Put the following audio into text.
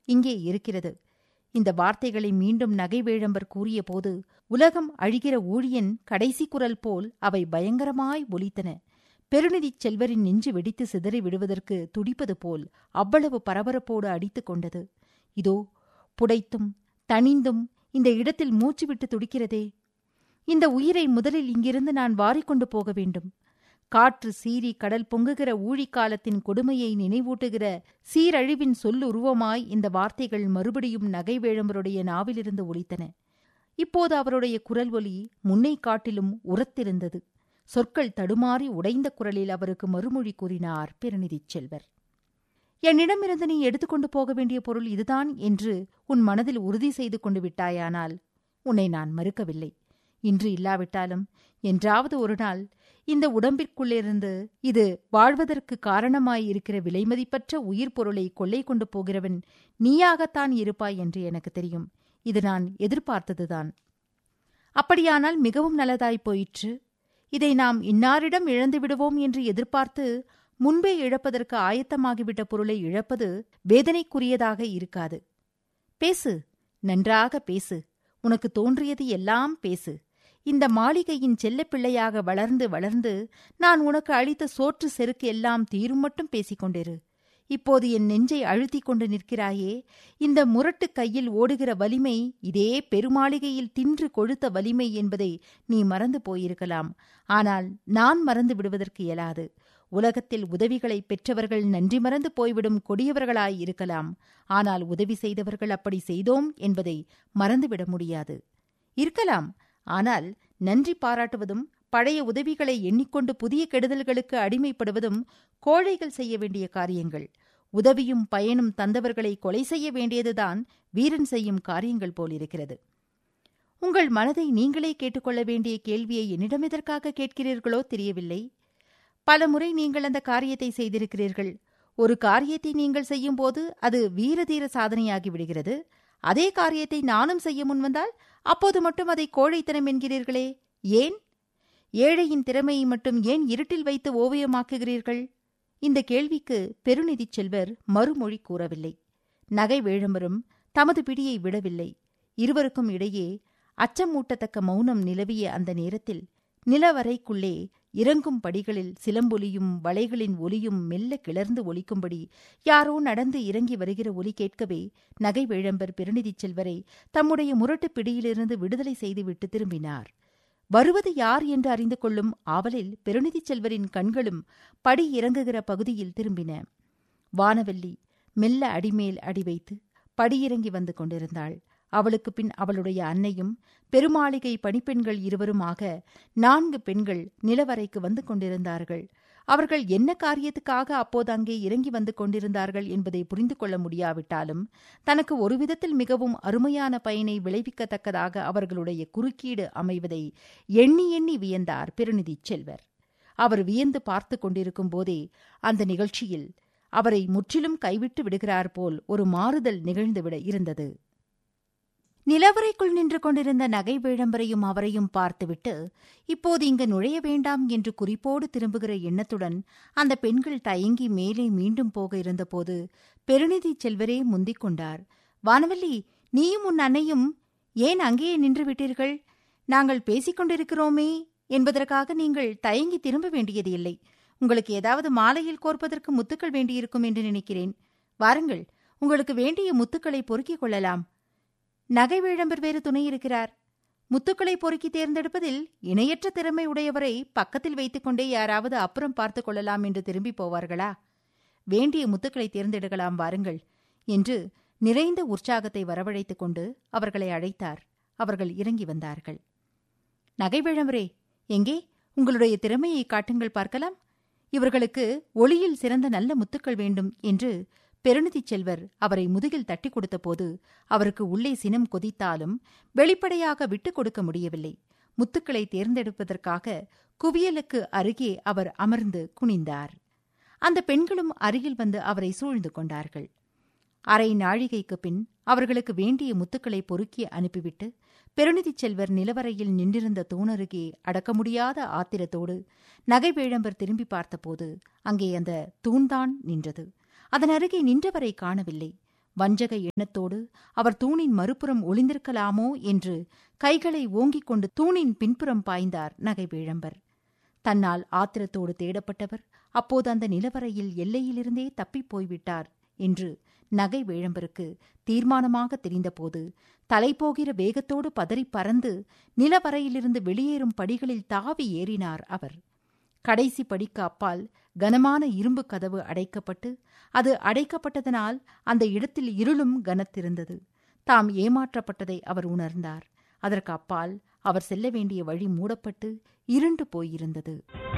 இங்கே இருக்கிறது இந்த வார்த்தைகளை மீண்டும் நகைவேழம்பர் கூறியபோது உலகம் அழிகிற ஊழியன் கடைசி குரல் போல் அவை பயங்கரமாய் ஒலித்தன பெருநிதிச் செல்வரின் நெஞ்சு வெடித்து சிதறி விடுவதற்கு துடிப்பது போல் அவ்வளவு பரபரப்போடு அடித்துக் கொண்டது இதோ புடைத்தும் தணிந்தும் இந்த இடத்தில் மூச்சு விட்டு துடிக்கிறதே இந்த உயிரை முதலில் இங்கிருந்து நான் வாரிக்கொண்டு போக வேண்டும் காற்று சீறி கடல் பொங்குகிற ஊழிக்காலத்தின் கொடுமையை நினைவூட்டுகிற சீரழிவின் சொல்லுருவமாய் இந்த வார்த்தைகள் மறுபடியும் நகைவேழம்பருடைய நாவிலிருந்து ஒலித்தன இப்போது அவருடைய குரல் ஒலி முன்னை காட்டிலும் உரத்திருந்தது சொற்கள் தடுமாறி உடைந்த குரலில் அவருக்கு மறுமொழி கூறினார் பெருநிதிச் செல்வர் என்னிடமிருந்து நீ எடுத்துக்கொண்டு போக வேண்டிய பொருள் இதுதான் என்று உன் மனதில் உறுதி செய்து கொண்டு விட்டாயானால் உன்னை நான் மறுக்கவில்லை இன்று இல்லாவிட்டாலும் என்றாவது ஒரு நாள் இந்த உடம்பிற்குள்ளிருந்து இது வாழ்வதற்கு காரணமாயிருக்கிற விலைமதிப்பற்ற உயிர் பொருளை கொள்ளை கொண்டு போகிறவன் நீயாகத்தான் இருப்பாய் என்று எனக்கு தெரியும் இது நான் எதிர்பார்த்ததுதான் அப்படியானால் மிகவும் நல்லதாய் போயிற்று இதை நாம் இன்னாரிடம் இழந்து விடுவோம் என்று எதிர்பார்த்து முன்பே இழப்பதற்கு ஆயத்தமாகிவிட்ட பொருளை இழப்பது வேதனைக்குரியதாக இருக்காது பேசு நன்றாக பேசு உனக்கு தோன்றியது எல்லாம் பேசு இந்த மாளிகையின் செல்லப்பிள்ளையாக வளர்ந்து வளர்ந்து நான் உனக்கு அளித்த சோற்று செருக்கு எல்லாம் தீரும் மட்டும் பேசிக் கொண்டிரு இப்போது என் நெஞ்சை அழுத்திக் கொண்டு நிற்கிறாயே இந்த முரட்டு கையில் ஓடுகிற வலிமை இதே பெருமாளிகையில் தின்று கொழுத்த வலிமை என்பதை நீ மறந்து போயிருக்கலாம் ஆனால் நான் மறந்து விடுவதற்கு இயலாது உலகத்தில் உதவிகளை பெற்றவர்கள் நன்றி மறந்து போய்விடும் கொடியவர்களாய் இருக்கலாம் ஆனால் உதவி செய்தவர்கள் அப்படி செய்தோம் என்பதை மறந்துவிட முடியாது இருக்கலாம் ஆனால் நன்றி பாராட்டுவதும் பழைய உதவிகளை எண்ணிக்கொண்டு புதிய கெடுதல்களுக்கு அடிமைப்படுவதும் கோழைகள் செய்ய வேண்டிய காரியங்கள் உதவியும் பயனும் தந்தவர்களை கொலை செய்ய வேண்டியதுதான் வீரன் செய்யும் காரியங்கள் போலிருக்கிறது உங்கள் மனதை நீங்களே கேட்டுக்கொள்ள வேண்டிய கேள்வியை என்னிடம் எதற்காக கேட்கிறீர்களோ தெரியவில்லை பலமுறை நீங்கள் அந்த காரியத்தை செய்திருக்கிறீர்கள் ஒரு காரியத்தை நீங்கள் செய்யும்போது அது வீரதீர சாதனையாகி விடுகிறது அதே காரியத்தை நானும் செய்ய முன்வந்தால் அப்போது மட்டும் அதை கோழைத்தனம் என்கிறீர்களே ஏன் ஏழையின் திறமையை மட்டும் ஏன் இருட்டில் வைத்து ஓவியமாக்குகிறீர்கள் இந்த கேள்விக்கு பெருநிதிச் செல்வர் மறுமொழி கூறவில்லை நகை வேழம்பரும் தமது பிடியை விடவில்லை இருவருக்கும் இடையே அச்சமூட்டத்தக்க மௌனம் நிலவிய அந்த நேரத்தில் நிலவரைக்குள்ளே இறங்கும் படிகளில் சிலம்பொலியும் வளைகளின் ஒலியும் மெல்ல கிளர்ந்து ஒலிக்கும்படி யாரோ நடந்து இறங்கி வருகிற ஒலி கேட்கவே நகை வேழம்பர் பெருநிதிச் செல்வரை தம்முடைய முரட்டு பிடியிலிருந்து விடுதலை செய்துவிட்டு திரும்பினார் வருவது யார் என்று அறிந்து கொள்ளும் ஆவலில் பெருநிதிச் செல்வரின் கண்களும் படி இறங்குகிற பகுதியில் திரும்பின வானவல்லி மெல்ல அடிமேல் அடி வைத்து படியிறங்கி வந்து கொண்டிருந்தாள் அவளுக்கு பின் அவளுடைய அன்னையும் பெருமாளிகை பணிப்பெண்கள் இருவருமாக நான்கு பெண்கள் நிலவரைக்கு வந்து கொண்டிருந்தார்கள் அவர்கள் என்ன காரியத்துக்காக அப்போது அங்கே இறங்கி வந்து கொண்டிருந்தார்கள் என்பதை புரிந்து கொள்ள முடியாவிட்டாலும் தனக்கு ஒரு விதத்தில் மிகவும் அருமையான பயனை விளைவிக்கத்தக்கதாக அவர்களுடைய குறுக்கீடு அமைவதை எண்ணி எண்ணி வியந்தார் பெருநிதிச் செல்வர் அவர் வியந்து பார்த்து கொண்டிருக்கும் போதே அந்த நிகழ்ச்சியில் அவரை முற்றிலும் கைவிட்டு விடுகிறார் போல் ஒரு மாறுதல் நிகழ்ந்துவிட இருந்தது நிலவரைக்குள் நின்று கொண்டிருந்த நகை வேழம்பரையும் அவரையும் பார்த்துவிட்டு இப்போது இங்கு நுழைய வேண்டாம் என்று குறிப்போடு திரும்புகிற எண்ணத்துடன் அந்த பெண்கள் தயங்கி மேலே மீண்டும் போக இருந்தபோது பெருநிதி செல்வரே முந்திக் கொண்டார் வானவல்லி நீயும் உன் அன்னையும் ஏன் அங்கேயே நின்று விட்டீர்கள் நாங்கள் பேசிக் கொண்டிருக்கிறோமே என்பதற்காக நீங்கள் தயங்கி திரும்ப வேண்டியது இல்லை உங்களுக்கு ஏதாவது மாலையில் கோர்ப்பதற்கு முத்துக்கள் வேண்டியிருக்கும் என்று நினைக்கிறேன் வாருங்கள் உங்களுக்கு வேண்டிய முத்துக்களை பொறுக்கிக் கொள்ளலாம் நகை வேழம்பர் வேறு துணை இருக்கிறார் முத்துக்களை பொறுக்கி தேர்ந்தெடுப்பதில் இணையற்ற திறமை உடையவரை பக்கத்தில் வைத்துக்கொண்டே யாராவது அப்புறம் பார்த்துக் கொள்ளலாம் என்று திரும்பி போவார்களா வேண்டிய முத்துக்களை தேர்ந்தெடுக்கலாம் வாருங்கள் என்று நிறைந்த உற்சாகத்தை வரவழைத்துக் கொண்டு அவர்களை அழைத்தார் அவர்கள் இறங்கி வந்தார்கள் நகை வேழம்பரே எங்கே உங்களுடைய திறமையை காட்டுங்கள் பார்க்கலாம் இவர்களுக்கு ஒளியில் சிறந்த நல்ல முத்துக்கள் வேண்டும் என்று பெருநிதிச் செல்வர் அவரை முதுகில் தட்டி கொடுத்தபோது அவருக்கு உள்ளே சினம் கொதித்தாலும் வெளிப்படையாக விட்டுக் கொடுக்க முடியவில்லை முத்துக்களை தேர்ந்தெடுப்பதற்காக குவியலுக்கு அருகே அவர் அமர்ந்து குனிந்தார் அந்த பெண்களும் அருகில் வந்து அவரை சூழ்ந்து கொண்டார்கள் அரை நாழிகைக்கு பின் அவர்களுக்கு வேண்டிய முத்துக்களை பொறுக்கி அனுப்பிவிட்டு பெருநிதிச் செல்வர் நிலவரையில் நின்றிருந்த தூணருகே அடக்க முடியாத ஆத்திரத்தோடு நகை வேழம்பர் திரும்பி பார்த்தபோது அங்கே அந்த தூண்தான் நின்றது அதன் அருகே நின்றவரை காணவில்லை வஞ்சக எண்ணத்தோடு அவர் தூணின் மறுபுறம் ஒளிந்திருக்கலாமோ என்று கைகளை ஓங்கிக் கொண்டு தூணின் பின்புறம் பாய்ந்தார் நகைவேழம்பர் தன்னால் ஆத்திரத்தோடு தேடப்பட்டவர் அப்போது அந்த நிலவரையில் எல்லையிலிருந்தே தப்பிப் போய்விட்டார் என்று நகை வேழம்பருக்கு தீர்மானமாக தெரிந்தபோது தலைபோகிற வேகத்தோடு பதறி பறந்து நிலவரையிலிருந்து வெளியேறும் படிகளில் தாவி ஏறினார் அவர் கடைசி படிக்கு அப்பால் கனமான இரும்பு கதவு அடைக்கப்பட்டு அது அடைக்கப்பட்டதனால் அந்த இடத்தில் இருளும் கனத்திருந்தது தாம் ஏமாற்றப்பட்டதை அவர் உணர்ந்தார் அதற்கு அப்பால் அவர் செல்ல வேண்டிய வழி மூடப்பட்டு இருண்டு போயிருந்தது